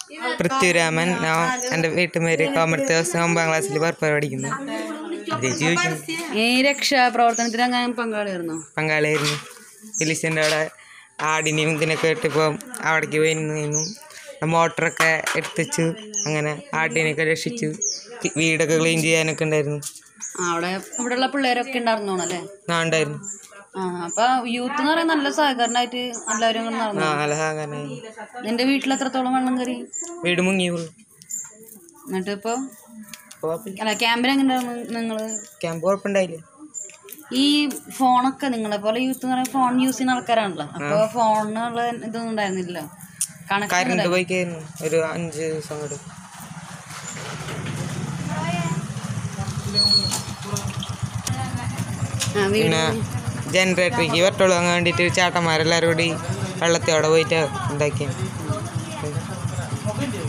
പൃഥ്വിരാമൻ ഞാൻ എൻ്റെ വീട്ടുപേര് കോമഡി ദിവസം ഒമ്പതാം ക്ലാസ്സിൽ പർപ്പ പഠിക്കുന്നു ഇത് ചോദിക്കുന്നു ഈ രക്ഷാപ്രവർത്തനത്തിൽ അങ്ങനെ പങ്കാളിയായിരുന്നോ പങ്കാളിയായിരുന്നു വിളിച്ചൻ്റെ അവിടെ ആടിനെയും ഇതിനൊക്കെ ഇട്ടിപ്പോൾ അവിടേക്ക് പോയി നിന്നു മോട്ടറൊക്കെ എടുത്തുവെച്ചു അങ്ങനെ ആടിനെയൊക്കെ രക്ഷിച്ചു കി- വീടൊക്കെ ക്ലീൻ ചെയ്യാനൊക്കെ ഉണ്ടായിരുന്നു ആ, അവിടെ ഇവിടെയുള്ള പിള്ളേരൊക്കെ ഉണ്ടായിരുന്നോ അല്ലേ ഞാൻ ഉണ്ടായിരുന്നു ആ അപ്പൊ യൂത്ത് എന്ന് പറയുന്നത് നല്ല സഹകരണമായിട്ട് എല്ലാവരും കൂടെ ആ നടന്നു നല്ല സഹകരണമായി നിന്റെ വീട്ടിൽ എത്രത്തോളം വെള്ളം കയറി വീട് മുങ്ങി ഫുള്ള് എന്നിട്ട് ഇപ്പൊ കുഴപ്പമില്ല അല്ല ക്യാമ്പിൽ എങ്ങനെയായിരുന്നു നിങ്ങള് ക്യാമ്പ് കുഴപ്പമുണ്ടായില്ലേ ഈ ഫോണൊക്കെ നിങ്ങളെ പോലെ യൂത്ത് എന്ന് പറയുമ്പോൾ ഫോൺ യൂസ് ചെയ്യുന്ന ആൾക്കാരാണല്ലോ അപ്പൊ ഫോണിനുള്ള ഇതൊന്നും ഉണ്ടായിരുന്നില്ല കണക്ഷൻ കറണ്ട് പോയിക്കായിരുന്നു ഒരു അഞ്ച് ദിവസം കൂടെ പിന്നെ ജനറേറ്ററിക്ക് പെട്രോൾ വാങ്ങാൻ വേണ്ടിയിട്ട് ചേട്ടന്മാരെല്ലാവരും കൂടി വെള്ളത്തോടെ പോയിട്ട് ഉണ്ടാക്കി